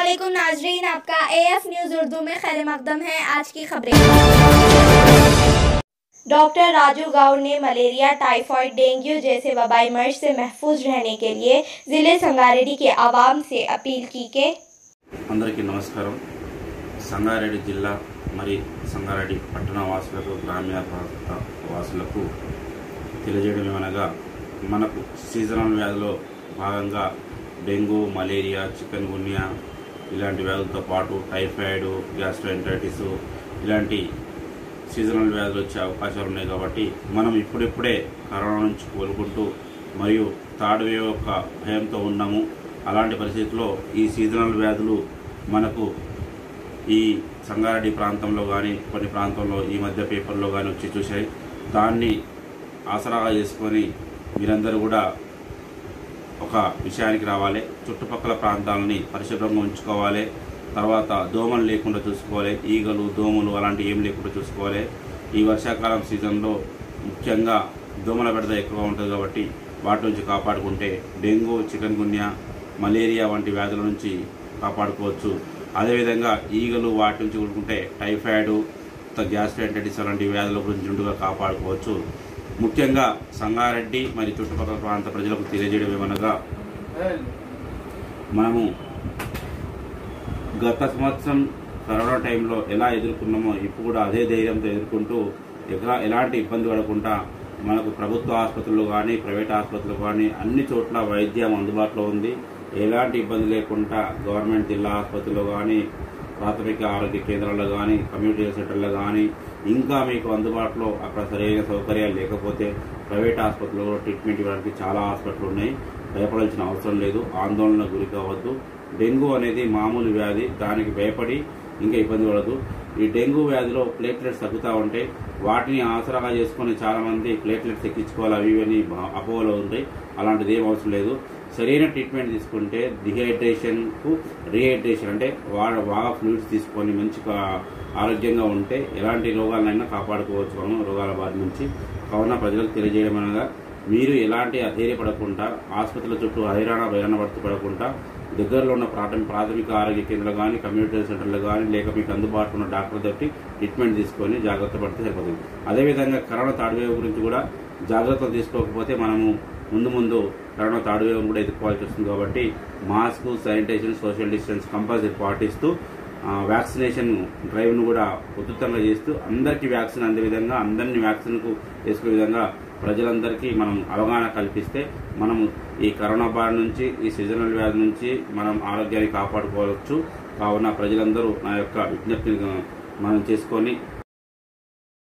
असलम नाजरीन आपका A F news Urdu में खैर मकदम है आज की खबरें डॉक्टर राजू गौड़ ने मलेरिया टाइफाइड डेंगू जैसे वबाई मर्ज से महफूज रहने के लिए ज़िले संगारेड्डी के आवाम से अपील की कि అందరికీ నమస్కారం సంగారెడ్డి జిల్లా మరి సంగారెడ్డి పట్టణ వాసులకు గ్రామీణ ప్రాంత వాసులకు తెలియజేయడం ఏమనగా మనకు సీజనల్ వ్యాధిలో భాగంగా డెంగ్యూ మలేరియా చికెన్ గున్యా ఇలాంటి వ్యాధులతో పాటు టైఫాయిడ్ గ్యాస్ట్రైంటైటిస్ ఇలాంటి సీజనల్ వ్యాధులు వచ్చే అవకాశాలు ఉన్నాయి కాబట్టి మనం ఇప్పుడిప్పుడే కరోనా నుంచి కోలుకుంటూ మరియు థర్డ్ వేవ్ యొక్క భయంతో ఉన్నాము అలాంటి పరిస్థితుల్లో ఈ సీజనల్ వ్యాధులు మనకు ఈ సంగారెడ్డి ప్రాంతంలో కానీ కొన్ని ప్రాంతంలో ఈ మధ్య పేపర్లో కానీ వచ్చి చూశాయి దాన్ని ఆసరాగా చేసుకొని మీరందరూ కూడా ఒక విషయానికి రావాలి చుట్టుపక్కల ప్రాంతాలని పరిశుభ్రంగా ఉంచుకోవాలి తర్వాత దోమలు లేకుండా చూసుకోవాలి ఈగలు దోమలు అలాంటివి ఏం లేకుండా చూసుకోవాలి ఈ వర్షాకాలం సీజన్లో ముఖ్యంగా దోమల బెడద ఎక్కువగా ఉంటుంది కాబట్టి వాటి నుంచి కాపాడుకుంటే డెంగ్యూ చికెన్ గున్యా మలేరియా వంటి వ్యాధుల నుంచి కాపాడుకోవచ్చు అదేవిధంగా ఈగలు వాటి నుంచి కూడుకుంటే టైఫాయిడ్ గ్యాస్ట్రైంటైటిస్ అలాంటి వ్యాధుల గురించి నుండిగా కాపాడుకోవచ్చు ముఖ్యంగా సంగారెడ్డి మరి చుట్టుపక్కల ప్రాంత ప్రజలకు తెలియజేయడం ఏమనగా మనము గత సంవత్సరం కరోనా టైంలో ఎలా ఎదుర్కొన్నామో ఇప్పుడు కూడా అదే ధైర్యంతో ఎదుర్కొంటూ ఎక్కడ ఎలాంటి ఇబ్బంది పడకుండా మనకు ప్రభుత్వ ఆసుపత్రులు కానీ ప్రైవేట్ ఆసుపత్రులు కానీ అన్ని చోట్ల వైద్యం అందుబాటులో ఉంది ఎలాంటి ఇబ్బంది లేకుండా గవర్నమెంట్ జిల్లా ఆసుపత్రుల్లో కానీ ప్రాథమిక ఆరోగ్య కేంద్రాల్లో కానీ కమ్యూనిటీ హెల్త్ సెంటర్లో కానీ ఇంకా మీకు అందుబాటులో అక్కడ సరైన సౌకర్యాలు లేకపోతే ప్రైవేట్ ఆసుపత్రుల్లో ట్రీట్మెంట్ ఇవ్వడానికి చాలా హాస్పిటల్ ఉన్నాయి భయపడాల్సిన అవసరం లేదు ఆందోళన గురి కావద్దు డెంగ్యూ అనేది మామూలు వ్యాధి దానికి భయపడి ఇంకా ఇబ్బంది పడదు ఈ డెంగ్యూ వ్యాధిలో ప్లేట్లెట్స్ తగ్గుతూ ఉంటే వాటిని ఆసరాగా చేసుకుని చాలా మంది ప్లేట్లెట్స్ ఎక్కించుకోవాలి అవి ఇవన్నీ అపోహలో ఉంటాయి అలాంటిది ఏం అవసరం లేదు సరైన ట్రీట్మెంట్ తీసుకుంటే డిహైడ్రేషన్కు రీహైడ్రేషన్ అంటే వా- బాగా ఫ్లూయిడ్స్ తీసుకొని మంచిగా ఆరోగ్యంగా ఉంటే ఎలాంటి రోగాలనైనా కాపాడుకోవచ్చు మనం రోగాల బారి నుంచి కావున ప్రజలకు తెలియజేయడం అనగా మీరు ఎలాంటి అధైర్యపడకుండా ఆసుపత్రుల చుట్టూ హైరాణ బైరాణ పడుతూ పడకుండా దగ్గరలో ఉన్న ప్రాథమిక ప్రాథమిక ఆరోగ్య కేంద్రాలు కానీ కమ్యూనిటీ సెంటర్లు కానీ లేక మీకు అందుబాటులో ఉన్న డాక్టర్ తోటి ట్రీట్మెంట్ తీసుకొని జాగ్రత్త పడితే సరిపోతుంది అదేవిధంగా కరోనా థర్డ్ వేవ్ గురించి కూడా జాగ్రత్తలు తీసుకోకపోతే మనము ముందు ముందు కరోనా థర్డ్ వేవ్ కూడా ఎదుర్కోవాల్సి వస్తుంది కాబట్టి mask sanitization social distance compulsory పాటిస్తూ ఆ, వ్యాక్సినేషన్ డ్రైవ్ను కూడా ఉధృతంగా చేస్తూ అందరికీ వ్యాక్సిన్ అందే విధంగా అందరినీ వ్యాక్సిన్కు వేసుకునే విధంగా ప్రజలందరికీ మనం అవగాహన కల్పిస్తే మనం ఈ కరోనా బారి నుంచి ఈ సీజనల్ వ్యాధి నుంచి మనం ఆరోగ్యాన్ని కాపాడుకోవచ్చు కావున ప్రజలందరూ నా యొక్క విజ్ఞప్తిని మనం చేసుకొని